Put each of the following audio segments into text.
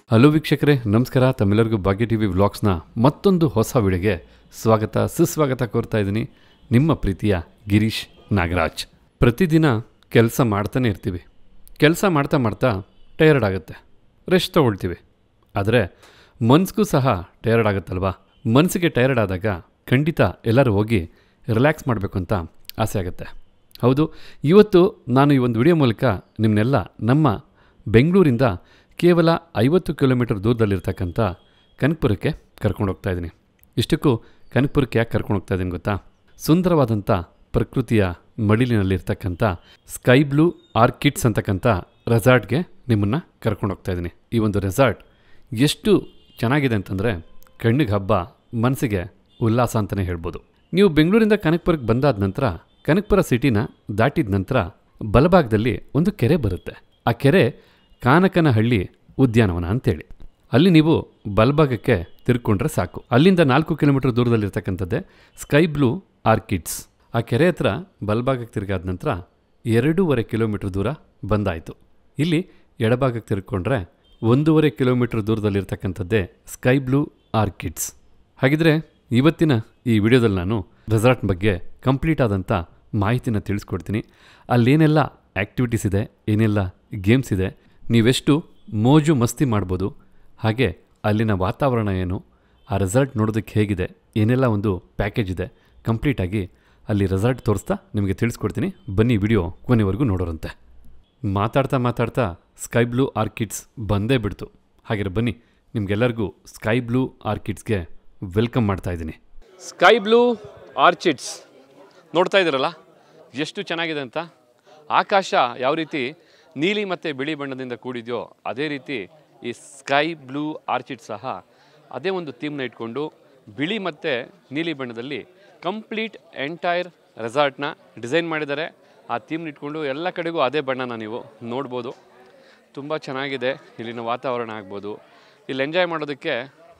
hello ವೀಕ್ಷಕರೇ ನಮಸ್ಕಾರ ತಮ್ಮೆಲ್ಲರಿಗೂ ಭಾಗ್ಯ ಟಿ ವಿ ವ್ಲಾಗ್ಸ್ನ ಮತ್ತೊಂದು ಹೊಸ ವಿಡಿಯೋಗೆ ಸ್ವಾಗತ ಸುಸ್ವಾಗತ ಕೋರ್ತಾ ಇದ್ದೀನಿ ನಿಮ್ಮ ಪ್ರೀತಿಯ ಗಿರೀಶ್ ನಾಗರಾಜ್ ಪ್ರತಿದಿನ ಕೆಲಸ ಮಾಡ್ತಾನೆ ಇರ್ತೀವಿ ಕೆಲಸ ಮಾಡ್ತಾ ಮಾಡ್ತಾ ಟಯರ್ಡ್ ಆಗುತ್ತೆ ರೆಸ್ಟ್ ತೊಗೊಳ್ತೀವಿ ಆದರೆ ಮನ್ಸಿಗೂ ಸಹ ಟಯರ್ಡ್ ಆಗುತ್ತಲ್ವಾ ಮನಸ್ಸಿಗೆ ಟಯರ್ಡ್ ಆದಾಗ ಖಂಡಿತ ಎಲ್ಲರೂ ಹೋಗಿ ರಿಲ್ಯಾಕ್ಸ್ ಮಾಡಬೇಕು ಅಂತ ಆಸೆ ಆಗುತ್ತೆ ಹೌದು ಇವತ್ತು ನಾನು ಈ ಒಂದು ವಿಡಿಯೋ ಮೂಲಕ ನಿಮ್ಮನ್ನೆಲ್ಲ ನಮ್ಮ ಬೆಂಗಳೂರಿಂದ ಕೇವಲ ಐವತ್ತು ಕಿಲೋಮೀಟರ್ ದೂರದಲ್ಲಿರ್ತಕ್ಕಂಥ ಕನಕಪುರಕ್ಕೆ ಕರ್ಕೊಂಡು ಹೋಗ್ತಾ ಇದ್ದೀನಿ ಇಷ್ಟಕ್ಕೂ ಕನಕಪುರಕ್ಕೆ ಯಾಕೆ ಕರ್ಕೊಂಡು ಹೋಗ್ತಾ ಇದ್ದೀನಿ ಗೊತ್ತಾ ಸುಂದರವಾದಂಥ ಪ್ರಕೃತಿಯ ಮಡಿಲಿನಲ್ಲಿರ್ತಕ್ಕಂಥ ಸ್ಕೈ ಬ್ಲೂ ಆರ್ಕಿಡ್ಸ್ ಅಂತಕ್ಕಂಥ ರೆಸಾರ್ಟ್ಗೆ ನಿಮ್ಮನ್ನು ಕರ್ಕೊಂಡು ಹೋಗ್ತಾ ಇದ್ದೀನಿ ಈ ಒಂದು ರೆಸಾರ್ಟ್ ಎಷ್ಟು ಚೆನ್ನಾಗಿದೆ ಅಂತಂದರೆ ಕಣ್ಣಿಗೆ ಹಬ್ಬ ಮನಸ್ಸಿಗೆ ಉಲ್ಲಾಸ ಅಂತಲೇ ಹೇಳ್ಬೋದು ನೀವು ಬೆಂಗಳೂರಿಂದ ಕನಕಪುರಕ್ಕೆ ಬಂದಾದ ನಂತರ ಕನಕಪುರ ಸಿಟಿನ ದಾಟಿದ ನಂತರ ಬಲಭಾಗದಲ್ಲಿ ಒಂದು ಕೆರೆ ಬರುತ್ತೆ ಆ ಕೆರೆ ಕಾನಕನಹಳ್ಳಿ ಉದ್ಯಾನವನ ಅಂತೇಳಿ ಅಲ್ಲಿ ನೀವು ಬಲಭಾಗಕ್ಕೆ ತಿರ್ಕೊಂಡ್ರೆ ಸಾಕು ಅಲ್ಲಿಂದ ನಾಲ್ಕು ಕಿಲೋಮೀಟರ್ ದೂರದಲ್ಲಿರ್ತಕ್ಕಂಥದ್ದೇ ಸ್ಕೈ ಬ್ಲೂ ಆರ್ಕಿಡ್ಸ್ ಆ ಕೆರೆ ಹತ್ರ ಬಲಭಾಗಕ್ಕೆ ತಿರುಗಾದ ನಂತರ ಎರಡೂವರೆ ಕಿಲೋಮೀಟರ್ ದೂರ ಬಂದಾಯಿತು ಇಲ್ಲಿ ಎಡಭಾಗಕ್ಕೆ ತಿರ್ಕೊಂಡ್ರೆ ಒಂದೂವರೆ ಕಿಲೋಮೀಟರ್ ದೂರದಲ್ಲಿರ್ತಕ್ಕಂಥದ್ದೇ ಸ್ಕೈ ಬ್ಲೂ ಆರ್ಕಿಡ್ಸ್ ಹಾಗಿದ್ರೆ ಇವತ್ತಿನ ಈ ವಿಡಿಯೋದಲ್ಲಿ ನಾನು ರೆಸಾರ್ಟ್ ಬಗ್ಗೆ ಕಂಪ್ಲೀಟ್ ಆದಂಥ ಮಾಹಿತಿನ ತಿಳಿಸ್ಕೊಡ್ತೀನಿ ಅಲ್ಲೇನೆಲ್ಲ ಆ್ಯಕ್ಟಿವಿಟೀಸ್ ಇದೆ ಏನೆಲ್ಲ ಗೇಮ್ಸ್ ಇದೆ ನೀವೆಷ್ಟು ಮೋಜು ಮಸ್ತಿ ಮಾಡ್ಬೋದು ಹಾಗೆ ಅಲ್ಲಿನ ವಾತಾವರಣ ಏನು ಆ ರೆಸಾರ್ಟ್ ನೋಡೋದಕ್ಕೆ ಹೇಗಿದೆ ಏನೆಲ್ಲ ಒಂದು ಪ್ಯಾಕೇಜ್ ಇದೆ ಕಂಪ್ಲೀಟಾಗಿ ಅಲ್ಲಿ ರೆಸಾರ್ಟ್ ತೋರಿಸ್ತಾ ನಿಮಗೆ ತಿಳಿಸ್ಕೊಡ್ತೀನಿ ಬನ್ನಿ ವಿಡಿಯೋ ಕೊನೆವರೆಗೂ ನೋಡೋರಂತೆ ಮಾತಾಡ್ತಾ ಮಾತಾಡ್ತಾ ಸ್ಕೈ ಬ್ಲೂ ಆರ್ಕಿಡ್ಸ್ ಬಂದೇ ಬಿಡ್ತು ಹಾಗೆ ಬನ್ನಿ ನಿಮಗೆಲ್ಲರಿಗೂ ಸ್ಕೈ ಬ್ಲೂ ಆರ್ಕಿಡ್ಸ್ಗೆ ವೆಲ್ಕಮ್ ಮಾಡ್ತಾ ಇದ್ದೀನಿ ಸ್ಕೈ ಬ್ಲೂ ಆರ್ಚಿಡ್ಸ್ ನೋಡ್ತಾ ಇದ್ದೀರಲ್ಲ ಎಷ್ಟು ಚೆನ್ನಾಗಿದೆ ಅಂತ ಆಕಾಶ ಯಾವ ರೀತಿ ನೀಲಿ ಮತ್ತು ಬಿಳಿ ಬಣ್ಣದಿಂದ ಕೂಡಿದೆಯೋ ಅದೇ ರೀತಿ ಈ ಸ್ಕೈ ಬ್ಲೂ ಆರ್ಚಿಡ್ ಸಹ ಅದೇ ಒಂದು ಥೀಮ್ನ ಇಟ್ಕೊಂಡು ಬಿಳಿ ಮತ್ತು ನೀಲಿ ಬಣ್ಣದಲ್ಲಿ ಕಂಪ್ಲೀಟ್ ಎಂಟೈರ್ ರೆಸಾರ್ಟ್ನ ಡಿಸೈನ್ ಮಾಡಿದ್ದಾರೆ ಆ ಥೀಮ್ನ ಇಟ್ಕೊಂಡು ಎಲ್ಲ ಕಡೆಗೂ ಅದೇ ಬಣ್ಣನ ನೀವು ನೋಡ್ಬೋದು ತುಂಬ ಚೆನ್ನಾಗಿದೆ ಇಲ್ಲಿನ ವಾತಾವರಣ ಆಗ್ಬೋದು ಇಲ್ಲಿ ಎಂಜಾಯ್ ಮಾಡೋದಕ್ಕೆ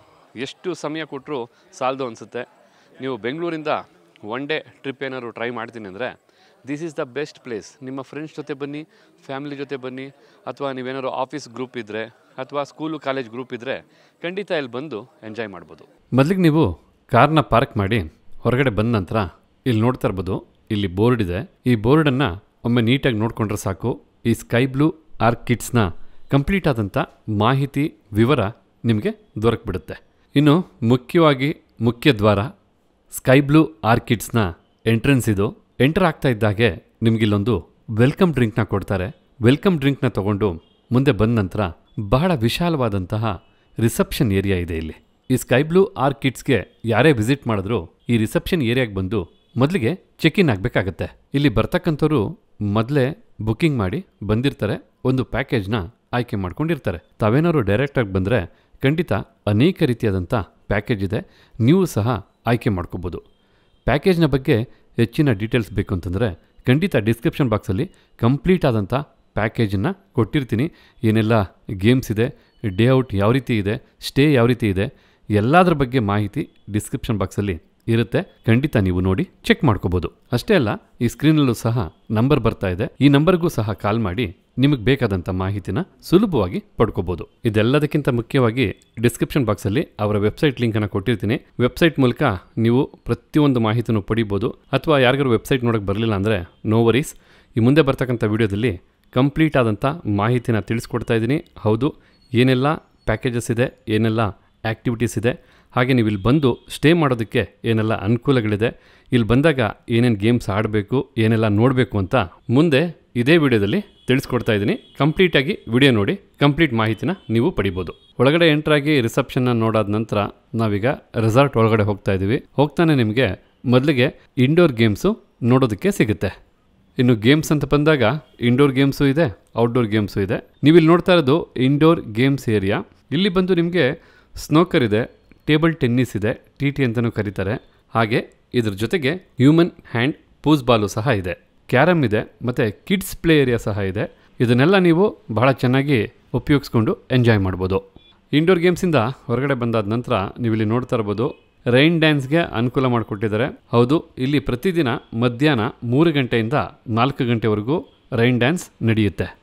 ಎಷ್ಟು ಸಮಯ ಕೊಟ್ಟರು ಸಾಲದು ಅನಿಸುತ್ತೆ ನೀವು ಬೆಂಗಳೂರಿಂದ ಒನ್ ಡೇ ಟ್ರಿಪ್ ಏನಾದ್ರು ಟ್ರೈ ಮಾಡ್ತೀನಿ ಅಂದರೆ this is the best place ನಿಮ್ಮ ಫ್ರೆಂಡ್ಸ್ ಜೊತೆ ಬನ್ನಿ ಫ್ಯಾಮಿಲಿ ಜೊತೆ ಬನ್ನಿ ಅಥವಾ ನೀವೇನಾದ್ರು ಆಫೀಸ್ ಗ್ರೂಪ್ ಇದ್ದರೆ ಅಥವಾ ಸ್ಕೂಲು ಕಾಲೇಜ್ ಗ್ರೂಪ್ ಇದ್ದರೆ ಖಂಡಿತ ಇಲ್ಲಿ ಬಂದು ಎಂಜಾಯ್ ಮಾಡ್ಬೋದು ಮೊದಲಿಗೆ ನೀವು ಕಾರ್ನ ಪಾರ್ಕ್ ಮಾಡಿ ಹೊರಗಡೆ ಬಂದ ನಂತರ ಇಲ್ಲಿ ನೋಡ್ತಾ ಇರ್ಬೋದು ಇಲ್ಲಿ ಬೋರ್ಡ್ ಇದೆ ಈ ಬೋರ್ಡನ್ನು ಒಮ್ಮೆ ನೀಟಾಗಿ ನೋಡಿಕೊಂಡ್ರೆ ಸಾಕು ಈ ಸ್ಕೈ ಬ್ಲೂ ಆರ್ಕಿಡ್ಸ್ನ ಕಂಪ್ಲೀಟ್ ಆದಂಥ ಮಾಹಿತಿ ವಿವರ ನಿಮಗೆ ದೊರಕಿಬಿಡುತ್ತೆ ಇನ್ನು ಮುಖ್ಯವಾಗಿ ಮುಖ್ಯ ದ್ವಾರ ಸ್ಕೈ ಬ್ಲೂ ಆರ್ಕಿಡ್ಸ್ನ ಎಂಟ್ರೆನ್ಸ್ ಇದು ಎಂಟರ್ ಆಗ್ತಾ ಇದ್ದಾಗೆ ನಿಮಗಿಲ್ಲೊಂದು ವೆಲ್ಕಮ್ ಡ್ರಿಂಕ್ನ ಕೊಡ್ತಾರೆ ವೆಲ್ಕಮ್ ಡ್ರಿಂಕ್ನ ತಗೊಂಡು ಮುಂದೆ ಬಂದ ನಂತರ ಬಹಳ ವಿಶಾಲವಾದಂತಹ ರಿಸೆಪ್ಷನ್ ಏರಿಯಾ ಇದೆ ಇಲ್ಲಿ ಈ ಸ್ಕೈ ಬ್ಲೂ ಆರ್ಕಿಡ್ಸ್ಗೆ ಯಾರೇ ವಿಸಿಟ್ ಮಾಡಿದ್ರು ಈ ರಿಸೆಪ್ಷನ್ ಏರಿಯಾಗೆ ಬಂದು ಮೊದಲಿಗೆ ಚೆಕ್ ಇನ್ ಆಗಬೇಕಾಗತ್ತೆ ಇಲ್ಲಿ ಬರ್ತಕ್ಕಂಥವ್ರು ಮೊದಲೇ ಬುಕ್ಕಿಂಗ್ ಮಾಡಿ ಬಂದಿರ್ತಾರೆ ಒಂದು ಪ್ಯಾಕೇಜ್ನ ಆಯ್ಕೆ ಮಾಡ್ಕೊಂಡಿರ್ತಾರೆ ತಾವೇನಾದ್ರು ಡೈರೆಕ್ಟಾಗಿ ಬಂದರೆ ಖಂಡಿತ ಅನೇಕ ರೀತಿಯಾದಂಥ ಪ್ಯಾಕೇಜ್ ಇದೆ ನೀವು ಸಹ ಆಯ್ಕೆ ಮಾಡ್ಕೋಬೋದು ಪ್ಯಾಕೇಜ್ನ ಬಗ್ಗೆ ಹೆಚ್ಚಿನ ಡೀಟೇಲ್ಸ್ ಬೇಕು ಅಂತಂದರೆ ಖಂಡಿತ ಡಿಸ್ಕ್ರಿಪ್ಷನ್ ಬಾಕ್ಸಲ್ಲಿ ಕಂಪ್ಲೀಟ್ ಆದಂಥ ಪ್ಯಾಕೇಜನ್ನು ಕೊಟ್ಟಿರ್ತೀನಿ ಏನೆಲ್ಲ ಗೇಮ್ಸ್ ಇದೆ ಡೇ ಔಟ್ ಯಾವ ರೀತಿ ಇದೆ ಸ್ಟೇ ಯಾವ ರೀತಿ ಇದೆ ಎಲ್ಲದರ ಬಗ್ಗೆ ಮಾಹಿತಿ ಡಿಸ್ಕ್ರಿಪ್ಷನ್ ಬಾಕ್ಸಲ್ಲಿ ಇರುತ್ತೆ ಖಂಡಿತ ನೀವು ನೋಡಿ ಚೆಕ್ ಮಾಡ್ಕೋಬೋದು ಅಷ್ಟೇ ಅಲ್ಲ ಈ ಸ್ಕ್ರೀನಲ್ಲೂ ಸಹ ನಂಬರ್ ಬರ್ತಾ ಇದೆ ಈ ನಂಬರ್ಗೂ ಸಹ ಕಾಲ್ ಮಾಡಿ ನಿಮಗೆ ಬೇಕಾದಂಥ ಮಾಹಿತಿನ ಸುಲಭವಾಗಿ ಪಡ್ಕೋಬೋದು ಇದೆಲ್ಲದಕ್ಕಿಂತ ಮುಖ್ಯವಾಗಿ ಡಿಸ್ಕ್ರಿಪ್ಷನ್ ಬಾಕ್ಸಲ್ಲಿ ಅವರ ವೆಬ್ಸೈಟ್ ಲಿಂಕನ್ನು ಕೊಟ್ಟಿರ್ತೀನಿ ವೆಬ್ಸೈಟ್ ಮೂಲಕ ನೀವು ಪ್ರತಿಯೊಂದು ಮಾಹಿತಿನೂ ಪಡಿಬೋದು ಅಥವಾ ಯಾರಿಗಾರು ವೆಬ್ಸೈಟ್ ನೋಡೋಕ್ಕೆ ಬರಲಿಲ್ಲ ಅಂದರೆ ನೋ ವರೀಸ್ ಈ ಮುಂದೆ ಬರ್ತಕ್ಕಂಥ ವಿಡಿಯೋದಲ್ಲಿ ಕಂಪ್ಲೀಟ್ ಆದಂಥ ಮಾಹಿತಿನ ತಿಳಿಸ್ಕೊಡ್ತಾ ಇದ್ದೀನಿ ಹೌದು ಏನೆಲ್ಲ ಪ್ಯಾಕೇಜಸ್ ಇದೆ ಏನೆಲ್ಲ ಆ್ಯಕ್ಟಿವಿಟೀಸ್ ಇದೆ ಹಾಗೆ ನೀವು ಇಲ್ಲಿ ಬಂದು ಸ್ಟೇ ಮಾಡೋದಕ್ಕೆ ಏನೆಲ್ಲ ಅನುಕೂಲಗಳಿದೆ ಇಲ್ಲಿ ಬಂದಾಗ ಏನೇನು ಗೇಮ್ಸ್ ಆಡಬೇಕು ಏನೆಲ್ಲ ನೋಡಬೇಕು ಅಂತ ಮುಂದೆ ಇದೇ ವಿಡಿಯೋದಲ್ಲಿ ತಿಳಿಸ್ಕೊಡ್ತಾ ಇದ್ದೀನಿ ಕಂಪ್ಲೀಟಾಗಿ ವಿಡಿಯೋ ನೋಡಿ ಕಂಪ್ಲೀಟ್ ಮಾಹಿತಿನ ನೀವು ಪಡಿಬೋದು ಒಳಗಡೆ ಎಂಟ್ರಾಗಿ ರಿಸೆಪ್ಷನ್ನ ನೋಡಾದ ನಂತರ ನಾವೀಗ ರೆಸಾರ್ಟ್ ಒಳಗಡೆ ಹೋಗ್ತಾ ಇದ್ದೀವಿ ಹೋಗ್ತಾನೆ ನಿಮಗೆ ಮೊದಲಿಗೆ ಇಂಡೋರ್ ಗೇಮ್ಸು ನೋಡೋದಕ್ಕೆ ಸಿಗುತ್ತೆ ಇನ್ನು ಗೇಮ್ಸ್ ಅಂತ ಬಂದಾಗ ಇಂಡೋರ್ ಗೇಮ್ಸು ಇದೆ ಔಟ್ಡೋರ್ ಗೇಮ್ಸು ಇದೆ ನೀವು ಇಲ್ಲಿ ನೋಡ್ತಾ ಇರೋದು ಇಂಡೋರ್ ಗೇಮ್ಸ್ ಏರಿಯಾ ಇಲ್ಲಿ ಬಂದು ನಿಮಗೆ ಸ್ನೋಕರ್ ಇದೆ ಟೇಬಲ್ ಟೆನ್ನಿಸ್ ಇದೆ ಟಿ ಟಿ ಅಂತಲೂ ಕರೀತಾರೆ ಹಾಗೆ ಇದ್ರ ಜೊತೆಗೆ ಹ್ಯೂಮನ್ ಹ್ಯಾಂಡ್ ಪೂಸ್ ಬಾಲು ಸಹ ಇದೆ ಕ್ಯಾರಮ್ ಇದೆ ಮತ್ತು ಕಿಡ್ಸ್ ಪ್ಲೇ ಏರಿಯಾ ಸಹ ಇದೆ ಇದನ್ನೆಲ್ಲ ನೀವು ಬಹಳ ಚೆನ್ನಾಗಿ ಉಪಯೋಗಿಸ್ಕೊಂಡು ಎಂಜಾಯ್ ಮಾಡ್ಬೋದು ಇಂಡೋರ್ ಗೇಮ್ಸಿಂದ ಹೊರಗಡೆ ಬಂದಾದ ನಂತರ ನೀವು ಇಲ್ಲಿ ನೋಡ್ತಾ ಇರ್ಬೋದು ರೈನ್ ಡ್ಯಾನ್ಸ್ಗೆ ಅನುಕೂಲ ಮಾಡಿಕೊಟ್ಟಿದ್ದಾರೆ ಹೌದು ಇಲ್ಲಿ ಪ್ರತಿದಿನ ಮಧ್ಯಾಹ್ನ ಮೂರು ಗಂಟೆಯಿಂದ ನಾಲ್ಕು ಗಂಟೆವರೆಗೂ ರೈನ್ ಡ್ಯಾನ್ಸ್ ನಡೆಯುತ್ತೆ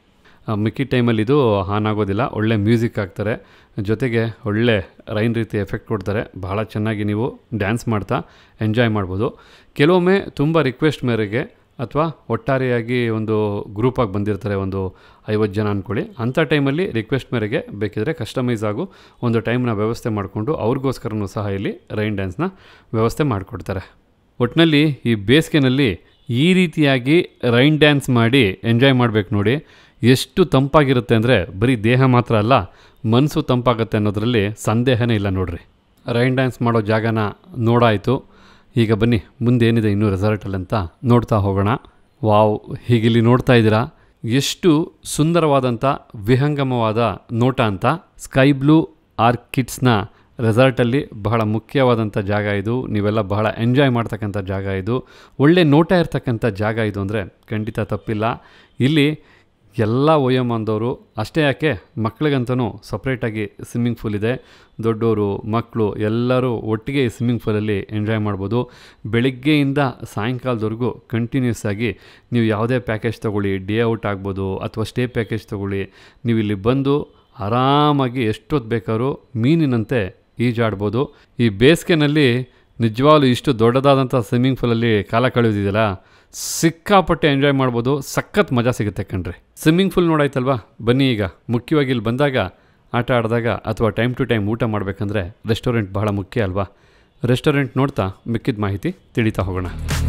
ಆ, ಮಿಕ್ಕಿ ಟೈಮಲ್ಲಿ ಇದು ಆನ್ ಆಗೋದಿಲ್ಲ ಒಳ್ಳೆ ಮ್ಯೂಸಿಕ್ ಹಾಕ್ತಾರೆ ಜೊತೆಗೆ ಒಳ್ಳೆ ರೈನ್ ರೀತಿ ಎಫೆಕ್ಟ್ ಕೊಡ್ತಾರೆ ಬಹಳ ಚೆನ್ನಾಗಿ ನೀವು ಡ್ಯಾನ್ಸ್ ಮಾಡ್ತಾ ಎಂಜಾಯ್ ಮಾಡ್ಬೋದು ಕೆಲವೊಮ್ಮೆ ತುಂಬ ರಿಕ್ವೆಸ್ಟ್ ಮೇರೆಗೆ ಅಥವಾ ಒಟ್ಟಾರೆಯಾಗಿ ಒಂದು ಗ್ರೂಪಾಗಿ ಬಂದಿರ್ತಾರೆ ಒಂದು ಐವತ್ತು ಜನ ಅಂದ್ಕೊಳ್ಳಿ ಅಂಥ ಟೈಮಲ್ಲಿ ರಿಕ್ವೆಸ್ಟ್ ಮೇರೆಗೆ ಬೇಕಿದ್ರೆ ಕಸ್ಟಮೈಸ್ ಆಗು ಒಂದು ಟೈಮ್ನ ವ್ಯವಸ್ಥೆ ಮಾಡಿಕೊಂಡು ಅವ್ರಿಗೋಸ್ಕರನೂ ಸಹ ಇಲ್ಲಿ ರೈನ್ ಡ್ಯಾನ್ಸ್ನ ವ್ಯವಸ್ಥೆ ಮಾಡಿಕೊಡ್ತಾರೆ ಒಟ್ಟಿನಲ್ಲಿ ಈ ಬೇಸಿಗೆನಲ್ಲಿ ಈ ರೀತಿಯಾಗಿ ರೈನ್ ಡ್ಯಾನ್ಸ್ ಮಾಡಿ ಎಂಜಾಯ್ ಮಾಡಬೇಕು ನೋಡಿ ಎಷ್ಟು ತಂಪಾಗಿರುತ್ತೆ ಅಂದರೆ ಬರೀ ದೇಹ ಮಾತ್ರ ಅಲ್ಲ ಮನಸ್ಸು ತಂಪಾಗುತ್ತೆ ಅನ್ನೋದರಲ್ಲಿ ಸಂದೇಹನೇ ಇಲ್ಲ ನೋಡ್ರಿ ರೈನ್ ಡ್ಯಾನ್ಸ್ ಮಾಡೋ ಜಾಗನ ನೋಡಾಯಿತು ಈಗ ಬನ್ನಿ ಮುಂದೇನಿದೆ ಇನ್ನೂ ರೆಸಾರ್ಟಲ್ಲಿ ಅಂತ ನೋಡ್ತಾ ಹೋಗೋಣ ವಾವ್ ಹೀಗಿಲ್ಲಿ ನೋಡ್ತಾ ಇದ್ದೀರಾ ಎಷ್ಟು ಸುಂದರವಾದಂಥ ವಿಹಂಗಮವಾದ ನೋಟ ಅಂತ ಸ್ಕೈ ಬ್ಲೂ ಆರ್ಕಿಡ್ಸ್ನ ರೆಸಾರ್ಟಲ್ಲಿ ಬಹಳ ಮುಖ್ಯವಾದಂಥ ಜಾಗ ಇದು ನೀವೆಲ್ಲ ಬಹಳ ಎಂಜಾಯ್ ಮಾಡ್ತಕ್ಕಂಥ ಜಾಗ ಇದು ಒಳ್ಳೆ ನೋಟ ಇರ್ತಕ್ಕಂಥ ಜಾಗ ಇದು ಅಂದರೆ ಖಂಡಿತ ತಪ್ಪಿಲ್ಲ ಇಲ್ಲಿ ಎಲ್ಲ ವಯೋಮಾನದವರು ಅಷ್ಟೇ ಯಾಕೆ ಮಕ್ಳಿಗಂತೂ ಸಪ್ರೇಟಾಗಿ ಸ್ವಿಮ್ಮಿಂಗ್ ಫೂಲ್ ಇದೆ ದೊಡ್ಡವರು ಮಕ್ಕಳು ಎಲ್ಲರೂ ಒಟ್ಟಿಗೆ ಈ ಸ್ವಿಮ್ಮಿಂಗ್ ಫೂಲಲ್ಲಿ ಎಂಜಾಯ್ ಮಾಡ್ಬೋದು ಬೆಳಿಗ್ಗೆಯಿಂದ ಸಾಯಂಕಾಲದವರೆಗೂ ಕಂಟಿನ್ಯೂಸ್ ಆಗಿ ನೀವು ಯಾವುದೇ ಪ್ಯಾಕೇಜ್ ತೊಗೊಳ್ಳಿ ಡೇ ಔಟ್ ಆಗ್ಬೋದು ಅಥವಾ ಸ್ಟೇ ಪ್ಯಾಕೇಜ್ ತೊಗೊಳ್ಳಿ ನೀವು ಇಲ್ಲಿ ಬಂದು ಆರಾಮಾಗಿ ಎಷ್ಟೊತ್ತು ಬೇಕಾದ್ರೂ ಮೀನಿನಂತೆ ಈಜಾಡ್ಬೋದು ಈ ಬೇಸಿಗೆನಲ್ಲಿ ನಿಜವಾಗ್ಲೂ ಇಷ್ಟು ದೊಡ್ಡದಾದಂಥ ಸ್ವಿಮ್ಮಿಂಗ್ ಫೂಲಲ್ಲಿ ಕಾಲ ಕಳೆಯೋದಿದೆಯಲ್ಲ ಸಿಕ್ಕಾಪಟ್ಟೆ ಎಂಜಾಯ್ ಮಾಡ್ಬೋದು ಸಖತ್ ಮಜಾ ಸಿಗುತ್ತೆ ಕಣ್ರಿ ಸ್ವಿಮ್ಮಿಂಗ್ ಫೂಲ್ ನೋಡಾಯ್ತಲ್ವಾ ಬನ್ನಿ ಈಗ ಮುಖ್ಯವಾಗಿ ಇಲ್ಲಿ ಬಂದಾಗ ಆಟ ಆಡಿದಾಗ ಅಥವಾ ಟೈಮ್ ಟು ಟೈಮ್ ಊಟ ಮಾಡಬೇಕಂದ್ರೆ ರೆಸ್ಟೋರೆಂಟ್ ಬಹಳ ಮುಖ್ಯ ಅಲ್ವಾ ರೆಸ್ಟೋರೆಂಟ್ ನೋಡ್ತಾ ಮಿಕ್ಕಿದ ಮಾಹಿತಿ ತಿಳಿತಾ ಹೋಗೋಣ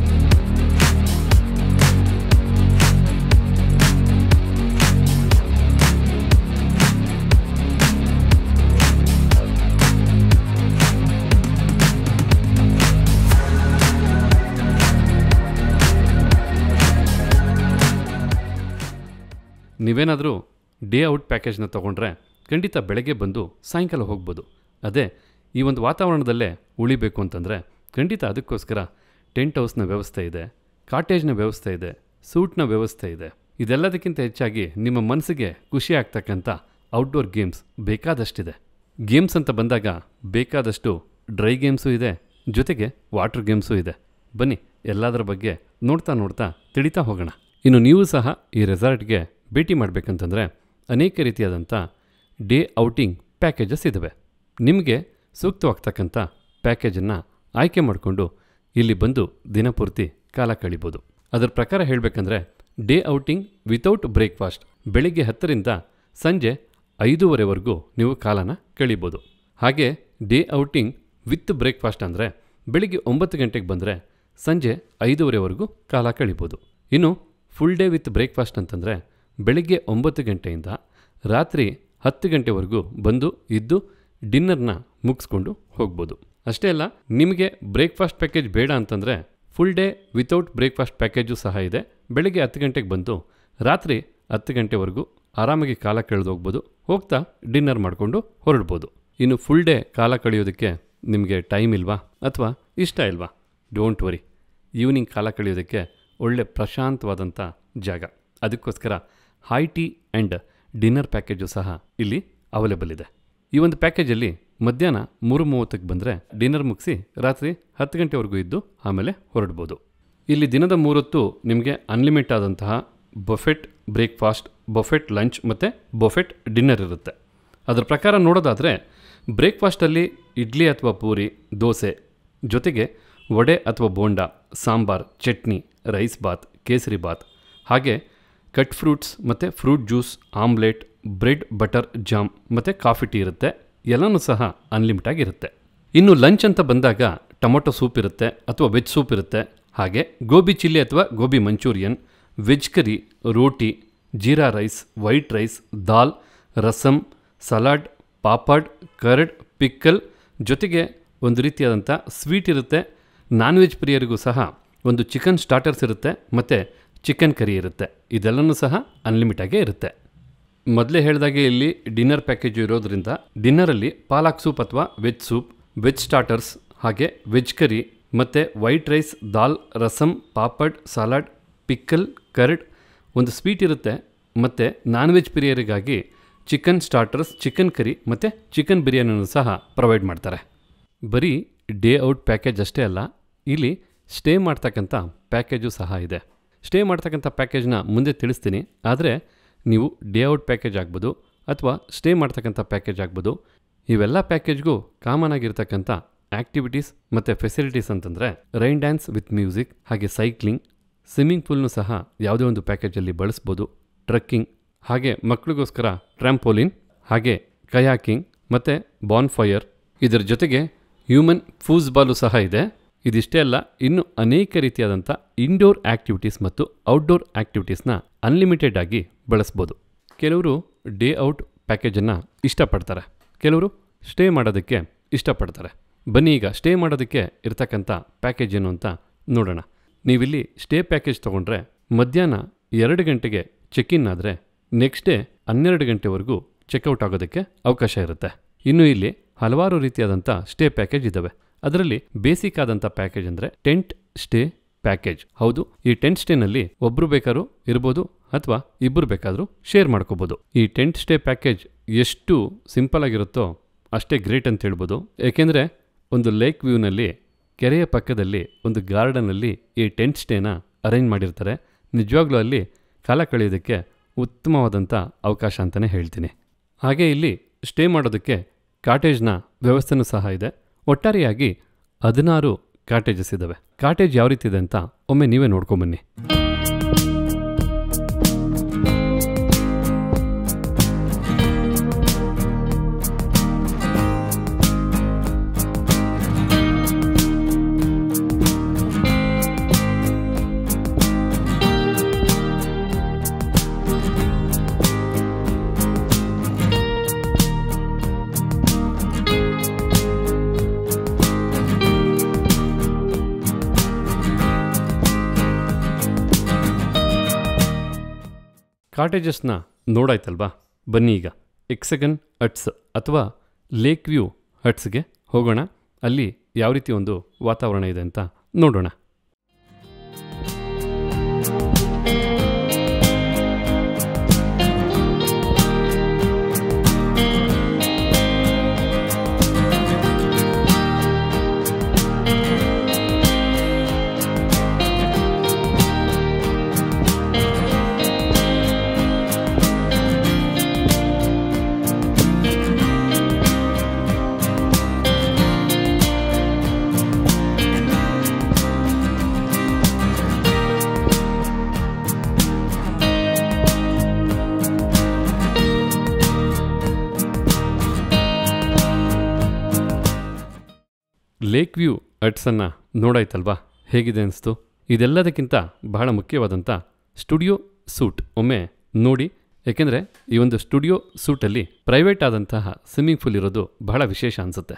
ನೀವೇನಾದರೂ ಡೇ ಔಟ್ ಪ್ಯಾಕೇಜ್ನ ತೊಗೊಂಡ್ರೆ ಖಂಡಿತ ಬೆಳಗ್ಗೆ ಬಂದು ಸಾಯಂಕಾಲ ಹೋಗ್ಬೋದು ಅದೇ ಈ ಒಂದು ವಾತಾವರಣದಲ್ಲೇ ಉಳಿಬೇಕು ಅಂತಂದರೆ ಖಂಡಿತ ಅದಕ್ಕೋಸ್ಕರ ಟೆಂಟ್ ಹೌಸ್ನ ವ್ಯವಸ್ಥೆ ಇದೆ ಕಾಟೇಜ್ನ ವ್ಯವಸ್ಥೆ ಇದೆ ಸೂಟ್ನ ವ್ಯವಸ್ಥೆ ಇದೆ ಇದೆಲ್ಲದಕ್ಕಿಂತ ಹೆಚ್ಚಾಗಿ ನಿಮ್ಮ ಮನಸ್ಸಿಗೆ ಖುಷಿ ಆಗ್ತಕ್ಕಂಥ ಔಟ್ಡೋರ್ ಗೇಮ್ಸ್ ಬೇಕಾದಷ್ಟಿದೆ ಗೇಮ್ಸ್ ಅಂತ ಬಂದಾಗ ಬೇಕಾದಷ್ಟು ಡ್ರೈ ಗೇಮ್ಸು ಇದೆ ಜೊತೆಗೆ ವಾಟರ್ ಗೇಮ್ಸು ಇದೆ ಬನ್ನಿ ಎಲ್ಲದರ ಬಗ್ಗೆ ನೋಡ್ತಾ ನೋಡ್ತಾ ತಿಳಿತಾ ಹೋಗೋಣ ಇನ್ನು ನೀವು ಸಹ ಈ ರೆಸಾರ್ಟ್ಗೆ ಭೇಟಿ ಮಾಡಬೇಕಂತಂದರೆ ಅನೇಕ ರೀತಿಯಾದಂಥ ಡೇ ಔಟಿಂಗ್ ಪ್ಯಾಕೇಜಸ್ ಇದ್ದಾವೆ ನಿಮಗೆ ಸೂಕ್ತವಾಗ್ತಕ್ಕಂಥ ಪ್ಯಾಕೇಜನ್ನು ಆಯ್ಕೆ ಮಾಡಿಕೊಂಡು ಇಲ್ಲಿ ಬಂದು ದಿನಪೂರ್ತಿ ಕಾಲ ಕಳಿಬೋದು ಅದರ ಪ್ರಕಾರ ಹೇಳಬೇಕಂದ್ರೆ ಡೇ ಔಟಿಂಗ್ ವಿತೌಟ್ ಬ್ರೇಕ್ಫಾಸ್ಟ್ ಬೆಳಿಗ್ಗೆ ಹತ್ತರಿಂದ ಸಂಜೆ ಐದೂವರೆವರೆಗೂ ನೀವು ಕಾಲನ ಕಳಿಬೋದು ಹಾಗೆ ಡೇ ಔಟಿಂಗ್ ವಿತ್ ಬ್ರೇಕ್ಫಾಸ್ಟ್ ಅಂದರೆ ಬೆಳಿಗ್ಗೆ ಒಂಬತ್ತು ಗಂಟೆಗೆ ಬಂದರೆ ಸಂಜೆ ಐದೂವರೆವರೆಗೂ ಕಾಲ ಕಳಿಬೋದು ಇನ್ನು ಫುಲ್ ಡೇ ವಿತ್ ಬ್ರೇಕ್ಫಾಸ್ಟ್ ಅಂತಂದರೆ ಬೆಳಿಗ್ಗೆ ಒಂಬತ್ತು ಗಂಟೆಯಿಂದ ರಾತ್ರಿ ಹತ್ತು ಗಂಟೆವರೆಗೂ ಬಂದು ಇದ್ದು ಡಿನ್ನರ್ನ ಮುಗಿಸ್ಕೊಂಡು ಹೋಗ್ಬೋದು ಅಷ್ಟೇ ಅಲ್ಲ ನಿಮಗೆ ಬ್ರೇಕ್ಫಾಸ್ಟ್ ಪ್ಯಾಕೇಜ್ ಬೇಡ ಅಂತಂದರೆ full day without breakfast package ಸಹ ಇದೆ ಬೆಳಿಗ್ಗೆ ಹತ್ತು ಗಂಟೆಗೆ ಬಂದು ರಾತ್ರಿ ಹತ್ತು ಗಂಟೆವರೆಗೂ ಆರಾಮಾಗಿ ಕಾಲ ಕಳೆದು ಹೋಗ್ಬೋದು ಹೋಗ್ತಾ ಡಿನ್ನರ್ ಮಾಡಿಕೊಂಡು ಹೊರಡ್ಬೋದು ಇನ್ನು ಫುಲ್ ಡೇ ಕಾಲ ಕಳೆಯೋದಕ್ಕೆ ನಿಮಗೆ ಟೈಮ್ ಇಲ್ವಾ ಅಥವಾ ಇಷ್ಟ ಇಲ್ವಾ ಡೋಂಟ್ ವರಿ ಈವ್ನಿಂಗ್ ಕಾಲ ಕಳೆಯೋದಕ್ಕೆ ಒಳ್ಳೆ ಪ್ರಶಾಂತವಾದಂಥ ಜಾಗ ಅದಕ್ಕೋಸ್ಕರ high tea and dinner package ಸಹ ಇಲ್ಲಿ ಅವೈಲೇಬಲ್ ಇದೆ ಈ ಒಂದು ಪ್ಯಾಕೇಜಲ್ಲಿ ಮಧ್ಯಾಹ್ನ ಮೂರು ಮೂವತ್ತಕ್ಕೆ ಬಂದರೆ ಡಿನ್ನರ್ ಮುಗಿಸಿ ರಾತ್ರಿ ಹತ್ತು ಗಂಟೆವರೆಗೂ ಇದ್ದು ಆಮೇಲೆ ಹೊರಡ್ಬೋದು ಇಲ್ಲಿ ದಿನದ ಮೂರೊತ್ತು ನಿಮಗೆ ಅನ್ಲಿಮಿಟ್ ಆದಂತಹ ಬೊಫೆಟ್ ಬ್ರೇಕ್ಫಾಸ್ಟ್ ಬೊಫೆಟ್ ಲಂಚ್ ಮತ್ತು ಬೊಫೆಟ್ ಡಿನ್ನರ್ ಇರುತ್ತೆ ಅದರ ಪ್ರಕಾರ ನೋಡೋದಾದರೆ ಬ್ರೇಕ್ಫಾಸ್ಟಲ್ಲಿ ಇಡ್ಲಿ ಅಥವಾ ಪೂರಿ ದೋಸೆ ಜೊತೆಗೆ ವಡೆ ಅಥವಾ ಬೋಂಡ ಸಾಂಬಾರ್ ಚಟ್ನಿ ರೈಸ್ ಬಾತ್ ಕೇಸರಿ ಬಾತ್ ಹಾಗೆ ಕಟ್ ಫ್ರೂಟ್ಸ್ ಮತ್ತು fruit juice omelette bread butter jam ಮತ್ತು ಕಾಫಿ ಟೀ ಇರುತ್ತೆ ಎಲ್ಲನೂ ಸಹ ಅನ್ಲಿಮಿಟ್ ಆಗಿರುತ್ತೆ ಇನ್ನು ಲಂಚ್ ಅಂತ ಬಂದಾಗ ಟೊಮೊಟೊ ಸೂಪ್ ಇರುತ್ತೆ ಅಥವಾ ವೆಜ್ ಸೂಪ್ ಇರುತ್ತೆ ಹಾಗೆ ಗೋಬಿ ಚಿಲ್ಲಿ ಅಥವಾ gobi manchurian veg curry roti jeera rice white rice dal rasam salad papad curd pickle ಜೊತೆಗೆ ಒಂದು ರೀತಿಯಾದಂಥ ಸ್ವೀಟ್ ಇರುತ್ತೆ ನಾನ್ ವೆಜ್ ಪ್ರಿಯರಿಗೂ ಸಹ ಒಂದು ಚಿಕನ್ ಸ್ಟಾರ್ಟರ್ಸ್ ಇರುತ್ತೆ ಮತ್ತು ಚಿಕನ್ ಕರಿ ಇರುತ್ತೆ ಇದೆಲ್ಲನೂ ಸಹ ಅನ್ಲಿಮಿಟ್ ಆಗೇ ಇರುತ್ತೆ ಮೊದಲೇ ಹೇಳಿದಾಗೆ ಇಲ್ಲಿ ಡಿನ್ನರ್ ಪ್ಯಾಕೇಜು ಇರೋದ್ರಿಂದ ಡಿನ್ನರಲ್ಲಿ ಪಾಲಕ್ ಸೂಪ್ ಅಥವಾ ವೆಜ್ ಸೂಪ್ ವೆಜ್ ಸ್ಟಾರ್ಟರ್ಸ್ ಹಾಗೆ ವೆಜ್ ಕರಿ ಮತ್ತು white rice dal rasam papad salad pickle curd ಒಂದು ಸ್ವೀಟ್ ಇರುತ್ತೆ ಮತ್ತು ನಾನ್ ವೆಜ್ ಪ್ರಿಯರಿಗಾಗಿ ಚಿಕನ್ ಸ್ಟಾರ್ಟರ್ಸ್ ಚಿಕನ್ ಕರಿ ಮತ್ತು ಚಿಕನ್ ಬಿರಿಯಾನಿನೂ ಸಹ ಪ್ರೊವೈಡ್ ಮಾಡ್ತಾರೆ ಬರೀ ಡೇ ಔಟ್ ಪ್ಯಾಕೇಜ್ ಅಷ್ಟೇ ಅಲ್ಲ ಇಲ್ಲಿ ಸ್ಟೇ ಮಾಡ್ತಕ್ಕಂಥ ಪ್ಯಾಕೇಜು ಸಹ ಇದೆ ಸ್ಟೇ ಮಾಡ್ತಕ್ಕಂಥ ಪ್ಯಾಕೇಜ್ನ ಮುಂದೆ ತಿಳಿಸ್ತೀನಿ ಆದರೆ ನೀವು ಡೇ ಔಟ್ ಪ್ಯಾಕೇಜ್ ಆಗ್ಬೋದು ಅಥವಾ ಸ್ಟೇ ಮಾಡ್ತಕ್ಕಂಥ ಪ್ಯಾಕೇಜ್ ಆಗ್ಬೋದು ಇವೆಲ್ಲ ಪ್ಯಾಕೇಜ್ಗೂ ಕಾಮನ್ ಆಗಿರ್ತಕ್ಕಂಥ ಆಕ್ಟಿವಿಟೀಸ್ ಮತ್ತು ಫೆಸಿಲಿಟೀಸ್ ಅಂತಂದರೆ ರೈನ್ ಡ್ಯಾನ್ಸ್ ವಿತ್ ಮ್ಯೂಸಿಕ್ ಹಾಗೆ ಸೈಕ್ಲಿಂಗ್ ಸ್ವಿಮ್ಮಿಂಗ್ ಪೂಲ್ನು ಸಹ ಯಾವುದೇ ಒಂದು ಪ್ಯಾಕೇಜಲ್ಲಿ ಬಳಸ್ಬೋದು ಟ್ರಕ್ಕಿಂಗ್ ಹಾಗೆ ಮಕ್ಕಳಿಗೋಸ್ಕರ ಟ್ರ್ಯಾಂಪೋಲಿನ್ ಹಾಗೆ ಕಯಾಕಿಂಗ್ ಮತ್ತು ಬಾನ್ ಫೈರ್ ಇದರ ಜೊತೆಗೆ ಹ್ಯೂಮನ್ ಫೂಸ್ಬಾಲು ಸಹ ಇದೆ ಇದಿಷ್ಟೇ ಅಲ್ಲ ಇನ್ನು ಅನೇಕ ರೀತಿಯಾದಂಥ ಇಂಡೋರ್ ಆಕ್ಟಿವಿಟೀಸ್ ಮತ್ತು ಔಟ್ಡೋರ್ ಆಕ್ಟಿವಿಟೀಸ್ನ ಅನ್ಲಿಮಿಟೆಡ್ ಆಗಿ ಬಳಸ್ಬೋದು ಕೆಲವರು ಡೇ ಔಟ್ ಪ್ಯಾಕೇಜನ್ನು ಇಷ್ಟಪಡ್ತಾರೆ ಕೆಲವರು ಸ್ಟೇ ಮಾಡೋದಕ್ಕೆ ಇಷ್ಟಪಡ್ತಾರೆ ಬನ್ನಿ ಈಗ ಸ್ಟೇ ಮಾಡೋದಕ್ಕೆ ಇರ್ತಕ್ಕಂಥ ಪ್ಯಾಕೇಜ್ ಏನು ಅಂತ ನೋಡೋಣ ನೀವಿಲ್ಲಿ ಸ್ಟೇ ಪ್ಯಾಕೇಜ್ ತೊಗೊಂಡ್ರೆ ಮಧ್ಯಾಹ್ನ ಎರಡು ಗಂಟೆಗೆ ಚೆಕ್ ಇನ್ ಆದರೆ ನೆಕ್ಸ್ಟ್ ಡೇ ಹನ್ನೆರಡು ಗಂಟೆವರೆಗೂ ಚೆಕ್ಔಟ್ ಆಗೋದಕ್ಕೆ ಅವಕಾಶ ಇರುತ್ತೆ ಇನ್ನು ಇಲ್ಲಿ ಹಲವಾರು ರೀತಿಯಾದಂಥ ಸ್ಟೇ ಪ್ಯಾಕೇಜ್ ಇದ್ದಾವೆ ಅದರಲ್ಲಿ ಬೇಸಿಕ್ ಆದಂಥ ಪ್ಯಾಕೇಜ್ ಅಂದರೆ ಟೆಂಟ್ ಸ್ಟೇ ಪ್ಯಾಕೇಜ್ ಹೌದು ಈ ಟೆಂಟ್ ಸ್ಟೇನಲ್ಲಿ ಒಬ್ರು ಬೇಕಾದ್ರೂ ಇರ್ಬೋದು ಅಥವಾ ಇಬ್ಬರು ಬೇಕಾದರೂ ಶೇರ್ ಮಾಡ್ಕೋಬೋದು ಈ ಟೆಂಟ್ ಸ್ಟೇ ಪ್ಯಾಕೇಜ್ ಎಷ್ಟು ಸಿಂಪಲ್ ಆಗಿರುತ್ತೋ ಅಷ್ಟೇ ಗ್ರೇಟ್ ಅಂತ ಹೇಳ್ಬೋದು ಏಕೆಂದರೆ ಒಂದು ಲೇಕ್ ವ್ಯೂನಲ್ಲಿ ಕೆರೆಯ ಪಕ್ಕದಲ್ಲಿ ಒಂದು ಗಾರ್ಡನಲ್ಲಿ ಈ ಟೆಂಟ್ ಸ್ಟೇನ ಅರೇಂಜ್ ಮಾಡಿರ್ತಾರೆ ನಿಜವಾಗ್ಲೂ ಅಲ್ಲಿ ಕಾಲ ಕಳೆಯೋದಕ್ಕೆ ಉತ್ತಮವಾದಂಥ ಅವಕಾಶ ಅಂತಲೇ ಹೇಳ್ತೀನಿ ಹಾಗೆ ಇಲ್ಲಿ ಸ್ಟೇ ಮಾಡೋದಕ್ಕೆ ಕಾಟೇಜ್ನ ವ್ಯವಸ್ಥೆನೂ ಸಹ ಇದೆ ಒಟ್ಟಾರೆಯಾಗಿ ಹದಿನಾರು ಕಾಟೇಜಸ್ ಇದ್ದಾವೆ ಕಾಟೇಜ್ ಯಾವ ರೀತಿ ಇದೆ ಅಂತ ಒಮ್ಮೆ ನೀವೇ ನೋಡ್ಕೊಂಬನ್ನಿ ಕಾಟೇಜಸ್ನ ನೋಡಾಯ್ತಲ್ವಾ ಬನ್ನಿ ಈಗ ಎಕ್ಸಗನ್ ಹಟ್ಸ್ ಅಥವಾ ಲೇಕ್ ವ್ಯೂ ಹಟ್ಸ್ಗೆ ಹೋಗೋಣ ಅಲ್ಲಿ ಯಾವ ರೀತಿ ಒಂದು ವಾತಾವರಣ ಇದೆ ಅಂತ ನೋಡೋಣ ಲೇಕ್ ವ್ಯೂ ಹಟ್ಸನ್ನು ನೋಡಾಯ್ತಲ್ವಾ ಹೇಗಿದೆ ಅನಿಸ್ತು ಇದೆಲ್ಲದಕ್ಕಿಂತ ಬಹಳ ಮುಖ್ಯವಾದಂಥ ಸ್ಟುಡಿಯೋ ಸೂಟ್ ಒಮ್ಮೆ ನೋಡಿ ಏಕೆಂದರೆ ಈ ಒಂದು ಸ್ಟುಡಿಯೋ ಸೂಟಲ್ಲಿ ಪ್ರೈವೇಟ್ ಆದಂತಹ ಸ್ವಿಮ್ಮಿಂಗ್ ಪೂಲ್ ಇರೋದು ಬಹಳ ವಿಶೇಷ ಅನಿಸುತ್ತೆ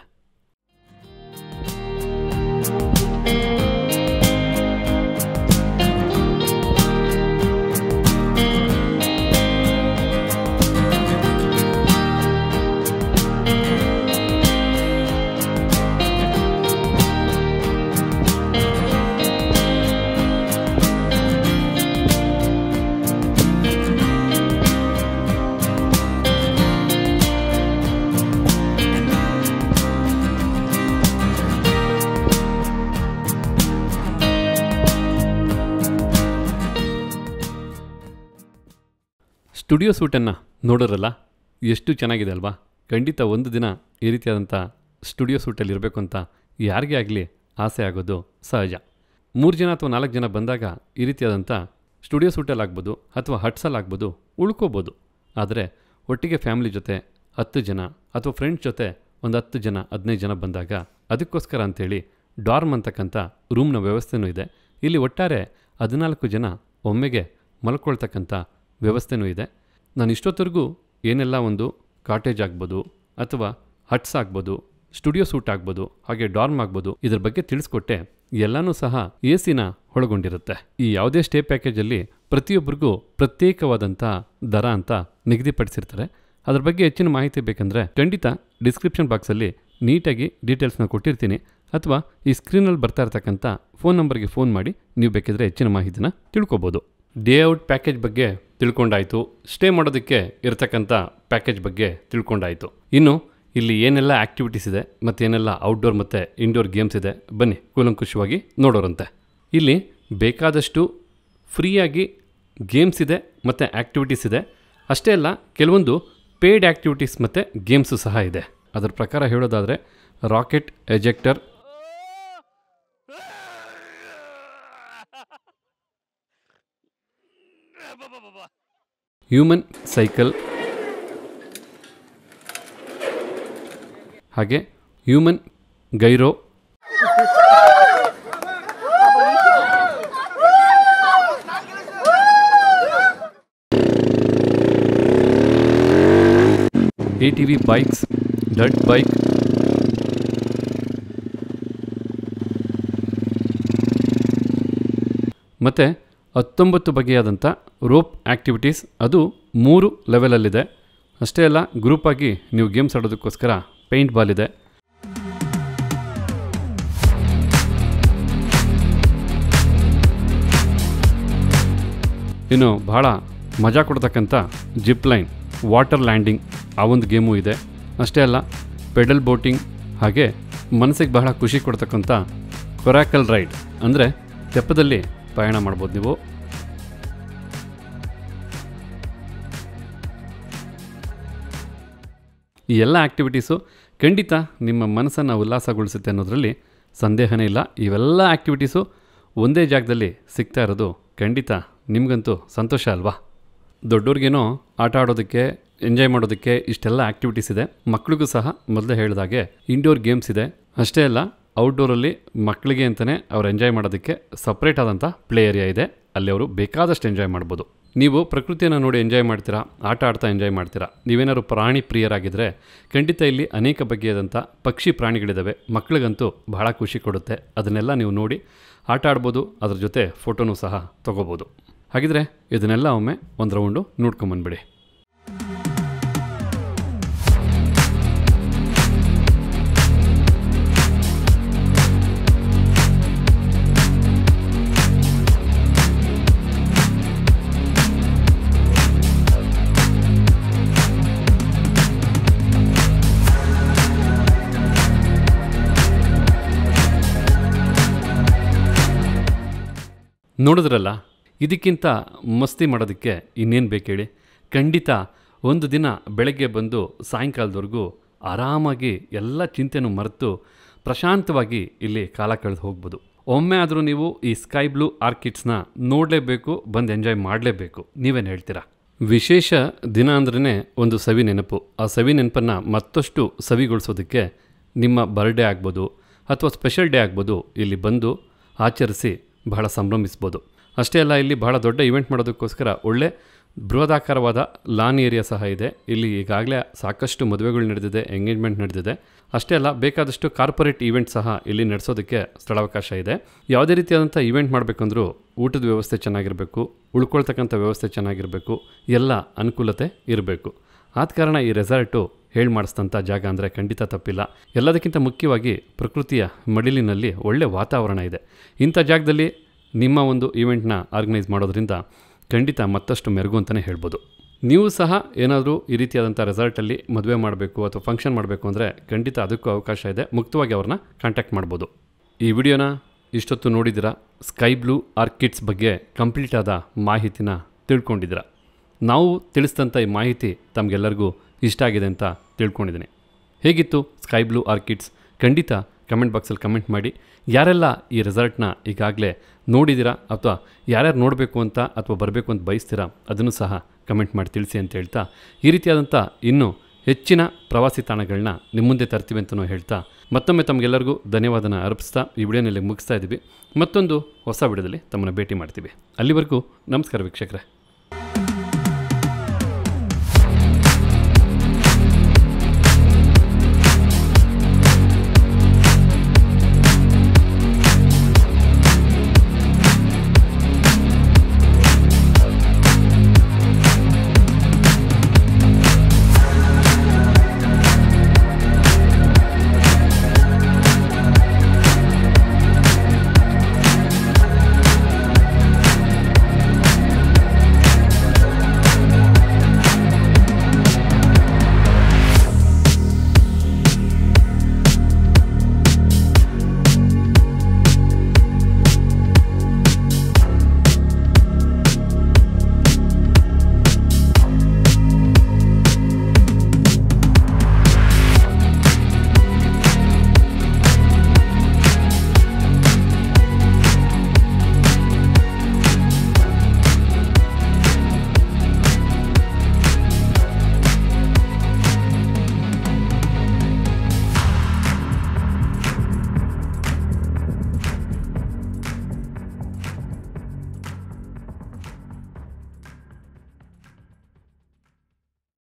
ಸ್ಟುಡಿಯೋ ಸೂಟನ್ನು ನೋಡೋರಲ್ಲ ಎಷ್ಟು ಚೆನ್ನಾಗಿದೆ ಅಲ್ವಾ ಖಂಡಿತ ಒಂದು ದಿನ ಈ ರೀತಿಯಾದಂಥ ಸ್ಟುಡಿಯೋ ಸೂಟಲ್ಲಿ ಇರಬೇಕು ಅಂತ ಯಾರಿಗೇ ಆಗಲಿ ಆಸೆ ಆಗೋದು ಸಹಜ ಮೂರು ಜನ ಅಥವಾ ನಾಲ್ಕು ಜನ ಬಂದಾಗ ಈ ರೀತಿಯಾದಂಥ ಸ್ಟುಡಿಯೋ ಸೂಟಲ್ಲಿ ಆಗ್ಬೋದು ಅಥವಾ ಹಟ್ಸಲ್ಲಿ ಆಗ್ಬೋದು ಉಳ್ಕೋಬೋದು ಆದರೆ ಒಟ್ಟಿಗೆ ಫ್ಯಾಮಿಲಿ ಜೊತೆ ಹತ್ತು ಜನ ಅಥವಾ ಫ್ರೆಂಡ್ಸ್ ಜೊತೆ ಒಂದು ಹತ್ತು ಜನ ಹದಿನೈದು ಜನ ಬಂದಾಗ ಅದಕ್ಕೋಸ್ಕರ ಅಂಥೇಳಿ ಡಾರ್ಮ್ ಅಂತಕ್ಕಂಥ ರೂಮ್ನ ವ್ಯವಸ್ಥೆನೂ ಇದೆ ಇಲ್ಲಿ ಒಟ್ಟಾರೆ ಹದಿನಾಲ್ಕು ಜನ ಒಮ್ಮೆಗೆ ಮಲ್ಕೊಳ್ತಕ್ಕಂಥ ವ್ಯವಸ್ಥೆನೂ ಇದೆ ನಾನು ಇಷ್ಟೊತ್ತರೆಗೂ ಏನೆಲ್ಲ ಒಂದು ಕಾಟೇಜ್ ಆಗ್ಬೋದು ಅಥವಾ ಹಟ್ಸ್ ಆಗ್ಬೋದು ಸ್ಟುಡಿಯೋ ಸೂಟ್ ಆಗ್ಬೋದು ಹಾಗೆ ಡಾರ್ಮ್ ಆಗ್ಬೋದು ಇದ್ರ ಬಗ್ಗೆ ತಿಳಿಸ್ಕೊಟ್ಟೆ ಎಲ್ಲನೂ ಸಹ ಎ ಸಿನ ಒಳಗೊಂಡಿರುತ್ತೆ ಈ ಯಾವುದೇ ಸ್ಟೇ ಪ್ಯಾಕೇಜಲ್ಲಿ ಪ್ರತಿಯೊಬ್ಬರಿಗೂ ಪ್ರತ್ಯೇಕವಾದಂಥ ದರ ಅಂತ ನಿಗದಿಪಡಿಸಿರ್ತಾರೆ ಅದ್ರ ಬಗ್ಗೆ ಹೆಚ್ಚಿನ ಮಾಹಿತಿ ಬೇಕಂದರೆ ಖಂಡಿತ ಡಿಸ್ಕ್ರಿಪ್ಷನ್ ಬಾಕ್ಸಲ್ಲಿ ನೀಟಾಗಿ ಡೀಟೇಲ್ಸ್ನ ಕೊಟ್ಟಿರ್ತೀನಿ ಅಥವಾ ಈ ಸ್ಕ್ರೀನಲ್ಲಿ ಬರ್ತಾ ಇರ್ತಕ್ಕಂಥ ಫೋನ್ ನಂಬರ್ಗೆ ಫೋನ್ ಮಾಡಿ ನೀವು ಬೇಕಿದ್ರೆ ಹೆಚ್ಚಿನ ಮಾಹಿತಿನ ತಿಳ್ಕೊಬೋದು ಡೇ ಔಟ್ ಪ್ಯಾಕೇಜ್ ಬಗ್ಗೆ ತಿಳ್ಕೊಂಡಾಯಿತು ಸ್ಟೇ ಮಾಡೋದಕ್ಕೆ ಇರತಕ್ಕಂಥ ಪ್ಯಾಕೇಜ್ ಬಗ್ಗೆ ತಿಳ್ಕೊಂಡಾಯಿತು ಇನ್ನು ಇಲ್ಲಿ ಏನೆಲ್ಲ ಆ್ಯಕ್ಟಿವಿಟೀಸ್ ಇದೆ ಮತ್ತು ಏನೆಲ್ಲ ಔಟ್ಡೋರ್ ಮತ್ತು ಇಂಡೋರ್ ಗೇಮ್ಸ್ ಇದೆ ಬನ್ನಿ ಕೂಲಂಕುಷವಾಗಿ ನೋಡೋರಂತೆ ಇಲ್ಲಿ ಬೇಕಾದಷ್ಟು ಫ್ರೀಯಾಗಿ ಗೇಮ್ಸ್ ಇದೆ ಮತ್ತು ಆ್ಯಕ್ಟಿವಿಟೀಸ್ ಇದೆ ಅಷ್ಟೇ ಅಲ್ಲ ಕೆಲವೊಂದು ಪೇಯ್ಡ್ ಆ್ಯಕ್ಟಿವಿಟೀಸ್ ಮತ್ತು ಗೇಮ್ಸು ಸಹ ಇದೆ ಅದರ ಪ್ರಕಾರ ಹೇಳೋದಾದರೆ ರಾಕೆಟ್ ಎಜೆಕ್ಟರ್ ಹ್ಯೂಮನ್ ಸೈಕಲ್ ಹಾಗೆ human gyro A T V bikes ಡಟ್ ಬೈಕ್ ಮತ್ತು ಹತ್ತೊಂಬತ್ತು ಬಗೆಯಾದಂಥ ರೋಪ್ ಆ್ಯಕ್ಟಿವಿಟೀಸ್ ಅದು ಮೂರು ಲೆವೆಲಲ್ಲಿದೆ ಅಷ್ಟೇ ಅಲ್ಲ ಗ್ರೂಪಾಗಿ ನೀವು ಗೇಮ್ಸ್ ಆಡೋದಕ್ಕೋಸ್ಕರ ಪೇಂಟ್ ಬಾಲ್ ಇದೆ ಇನ್ನು ಬಹಳ ಮಜಾ ಕೊಡ್ತಕ್ಕಂಥ ಜಿಪ್ ಲೈನ್ ವಾಟರ್ ಲ್ಯಾಂಡಿಂಗ್ ಆ ಒಂದು ಗೇಮು ಇದೆ ಅಷ್ಟೇ ಅಲ್ಲ ಪೆಡಲ್ ಬೋಟಿಂಗ್ ಹಾಗೆ ಮನಸ್ಸಿಗೆ ಬಹಳ ಖುಷಿ ಕೊಡ್ತಕ್ಕಂಥ ಕೊರಾಕಲ್ ರೈಡ್ ಅಂದರೆ ತೆಪ್ಪದಲ್ಲಿ ಪ್ರಯಾಣ ಮಾಡ್ಬೋದು ನೀವು ಈ ಎಲ್ಲ ಆ್ಯಕ್ಟಿವಿಟೀಸು ಖಂಡಿತ ನಿಮ್ಮ ಮನಸ್ಸನ್ನು ಉಲ್ಲಾಸಗೊಳಿಸುತ್ತೆ ಅನ್ನೋದರಲ್ಲಿ ಸಂದೇಹನೇ ಇಲ್ಲ ಇವೆಲ್ಲ ಆ್ಯಕ್ಟಿವಿಟೀಸು ಒಂದೇ ಜಾಗದಲ್ಲಿ ಸಿಗ್ತಾ ಇರೋದು ಖಂಡಿತ ನಿಮಗಂತೂ ಸಂತೋಷ ಅಲ್ವಾ ದೊಡ್ಡವ್ರಿಗೇನೋ ಆಟ ಆಡೋದಕ್ಕೆ ಎಂಜಾಯ್ ಮಾಡೋದಕ್ಕೆ ಇಷ್ಟೆಲ್ಲ ಆ್ಯಕ್ಟಿವಿಟೀಸ್ ಇದೆ ಮಕ್ಕಳಿಗೂ ಸಹ ಮೊದಲೇ ಹೇಳಿದಾಗೆ ಇಂಡೋರ್ ಗೇಮ್ಸ್ ಇದೆ ಅಷ್ಟೇ ಅಲ್ಲ ಔಟ್ಡೋರಲ್ಲಿ ಮಕ್ಕಳಿಗೆ ಅಂತಲೇ ಅವ್ರು ಎಂಜಾಯ್ ಮಾಡೋದಕ್ಕೆ ಸಪ್ರೇಟ್ ಆದಂಥ ಪ್ಲೇ ಏರಿಯಾ ಇದೆ ಅಲ್ಲಿ ಅವರು ಬೇಕಾದಷ್ಟು ಎಂಜಾಯ್ ಮಾಡ್ಬೋದು ನೀವು ಪ್ರಕೃತಿಯನ್ನು ನೋಡಿ ಎಂಜಾಯ್ ಮಾಡ್ತೀರಾ ಆಟ ಆಡ್ತಾ ಎಂಜಾಯ್ ಮಾಡ್ತೀರಾ ನೀವೇನಾದ್ರು ಪ್ರಾಣಿ ಪ್ರಿಯರಾಗಿದ್ದರೆ ಖಂಡಿತ ಇಲ್ಲಿ ಅನೇಕ ಬಗೆಯಾದಂಥ ಪಕ್ಷಿ ಪ್ರಾಣಿಗಳಿದ್ದಾವೆ ಮಕ್ಕಳಿಗಂತೂ ಬಹಳ ಖುಷಿ ಕೊಡುತ್ತೆ ಅದನ್ನೆಲ್ಲ ನೀವು ನೋಡಿ ಆಟ ಆಡ್ಬೋದು ಅದ್ರ ಜೊತೆ ಫೋಟೋನೂ ಸಹ ತೊಗೋಬೋದು ಹಾಗಿದ್ರೆ ಇದನ್ನೆಲ್ಲ ಒಮ್ಮೆ ಒಂದು ರೌಂಡು ನೋಡ್ಕೊಂಬಂದ್ಬಿಡಿ ನೋಡಿದ್ರಲ್ಲ ಇದಕ್ಕಿಂತ ಮಸ್ತಿ ಮಾಡೋದಕ್ಕೆ ಇನ್ನೇನು ಬೇಕು ಹೇಳಿ ಖಂಡಿತ ಒಂದು ದಿನ ಬೆಳಗ್ಗೆ ಬಂದು ಸಾಯಂಕಾಲದವರೆಗೂ ಆರಾಮಾಗಿ ಎಲ್ಲ ಚಿಂತೆನೂ ಮರೆತು ಪ್ರಶಾಂತವಾಗಿ ಇಲ್ಲಿ ಕಾಲ ಕಳೆದು ಹೋಗ್ಬೋದು ಒಮ್ಮೆ ಆದರೂ ನೀವು ಈ ಸ್ಕೈ ಬ್ಲೂ ಆರ್ಕಿಡ್ಸ್ನ ನೋಡಲೇಬೇಕು ಬಂದು ಎಂಜಾಯ್ ಮಾಡಲೇಬೇಕು ನೀವೇನು ಹೇಳ್ತೀರಾ ವಿಶೇಷ ದಿನ ಅಂದ್ರೇ ಒಂದು ಸವಿ ನೆನಪು ಆ ಸವಿ ನೆನಪನ್ನು ಮತ್ತಷ್ಟು ಸವಿಗೊಳಿಸೋದಕ್ಕೆ ನಿಮ್ಮ ಬರ್ಡೇ ಆಗ್ಬೋದು ಅಥವಾ ಸ್ಪೆಷಲ್ ಡೇ ಆಗ್ಬೋದು ಇಲ್ಲಿ ಬಂದು ಆಚರಿಸಿ ಬಹಳ ಸಂಭ್ರಮಿಸ್ಬೋದು ಅಷ್ಟೇ ಅಲ್ಲ ಇಲ್ಲಿ ಬಹಳ ದೊಡ್ಡ ಇವೆಂಟ್ ಮಾಡೋದಕ್ಕೋಸ್ಕರ ಒಳ್ಳೆ ಬೃಹದಾಕಾರವಾದ ಲಾನ್ ಏರಿಯಾ ಸಹ ಇದೆ ಇಲ್ಲಿ ಈಗಾಗಲೇ ಸಾಕಷ್ಟು ಮದುವೆಗಳು ನಡೆದಿದೆ ಎಂಗೇಜ್ಮೆಂಟ್ ನಡೆದಿದೆ ಅಷ್ಟೇ ಅಲ್ಲ ಬೇಕಾದಷ್ಟು ಕಾರ್ಪೊರೇಟ್ ಈವೆಂಟ್ ಸಹ ಇಲ್ಲಿ ನಡೆಸೋದಕ್ಕೆ ಸ್ಥಳಾವಕಾಶ ಇದೆ ಯಾವುದೇ ರೀತಿಯಾದಂಥ ಈವೆಂಟ್ ಮಾಡಬೇಕಂದ್ರೂ ಊಟದ ವ್ಯವಸ್ಥೆ ಚೆನ್ನಾಗಿರಬೇಕು ಉಳ್ಕೊಳ್ತಕ್ಕಂಥ ವ್ಯವಸ್ಥೆ ಚೆನ್ನಾಗಿರಬೇಕು ಎಲ್ಲ ಅನುಕೂಲತೆ ಇರಬೇಕು ಆದ ಕಾರಣ ಈ ರೆಸಾರ್ಟು ಹೇಳಿ ಮಾಡಿಸಿದಂಥ ಜಾಗ ಅಂದರೆ ಖಂಡಿತ ತಪ್ಪಿಲ್ಲ ಎಲ್ಲದಕ್ಕಿಂತ ಮುಖ್ಯವಾಗಿ ಪ್ರಕೃತಿಯ ಮಡಿಲಿನಲ್ಲಿ ಒಳ್ಳೆ ವಾತಾವರಣ ಇದೆ ಇಂಥ ಜಾಗದಲ್ಲಿ ನಿಮ್ಮ ಒಂದು ಈವೆಂಟ್ನ ಆರ್ಗನೈಸ್ ಮಾಡೋದ್ರಿಂದ ಖಂಡಿತ ಮತ್ತಷ್ಟು ಮೆರುಗು ಅಂತಲೇ ಹೇಳ್ಬೋದು ನೀವು ಸಹ ಏನಾದರೂ ಈ ರೀತಿಯಾದಂಥ ರೆಸಾರ್ಟಲ್ಲಿ ಮದುವೆ ಮಾಡಬೇಕು ಅಥವಾ ಫಂಕ್ಷನ್ ಮಾಡಬೇಕು ಅಂದರೆ ಖಂಡಿತ ಅದಕ್ಕೂ ಅವಕಾಶ ಇದೆ ಮುಕ್ತವಾಗಿ ಅವ್ರನ್ನ ಕಾಂಟ್ಯಾಕ್ಟ್ ಮಾಡ್ಬೋದು ಈ ವಿಡಿಯೋನ ಇಷ್ಟೊತ್ತು ನೋಡಿದ್ದೀರಾ ಸ್ಕೈ ಬ್ಲೂ ಆರ್ಕಿಡ್ಸ್ ಬಗ್ಗೆ ಕಂಪ್ಲೀಟ್ ಆದ ಮಾಹಿತಿನ ತಿಳ್ಕೊಂಡಿದ್ದೀರಾ ನಾವು ತಿಳಿಸಿದಂಥ ಈ ಮಾಹಿತಿ ತಮಗೆಲ್ಲರಿಗೂ ಇಷ್ಟ ಆಗಿದೆ ಅಂತ ತಿಳ್ಕೊಂಡಿದ್ದೀನಿ ಹೇಗಿತ್ತು ಸ್ಕೈ ಬ್ಲೂ ಆರ್ಕಿಡ್ಸ್ ಖಂಡಿತ ಕಮೆಂಟ್ ಬಾಕ್ಸಲ್ಲಿ ಕಮೆಂಟ್ ಮಾಡಿ ಯಾರೆಲ್ಲ ಈ ರೆಸಾರ್ಟ್ನ ಈಗಾಗಲೇ ನೋಡಿದ್ದೀರಾ ಅಥವಾ ಯಾರ್ಯಾರು ನೋಡಬೇಕು ಅಂತ ಅಥವಾ ಬರಬೇಕು ಅಂತ ಬಯಸ್ತೀರಾ ಅದನ್ನು ಸಹ ಕಮೆಂಟ್ ಮಾಡಿ ತಿಳಿಸಿ ಅಂತ ಹೇಳ್ತಾ ಈ ರೀತಿಯಾದಂಥ ಇನ್ನೂ ಹೆಚ್ಚಿನ ಪ್ರವಾಸಿ ತಾಣಗಳನ್ನ ನಿಮ್ಮ ಮುಂದೆ ತರ್ತೀವಿ ಅಂತಲೂ ಹೇಳ್ತಾ ಮತ್ತೊಮ್ಮೆ ತಮಗೆಲ್ಲರಿಗೂ ಧನ್ಯವಾದನ ಅರ್ಪಿಸ್ತಾ ಈ ವಿಡಿಯೋನಲ್ಲಿ ಮುಗಿಸ್ತಾ ಇದ್ದೀವಿ ಮತ್ತೊಂದು ಹೊಸ ವಿಡಿಯೋದಲ್ಲಿ ತಮ್ಮನ್ನು ಭೇಟಿ ಮಾಡ್ತೀವಿ ಅಲ್ಲಿವರೆಗೂ ನಮಸ್ಕಾರ ವೀಕ್ಷಕರೇ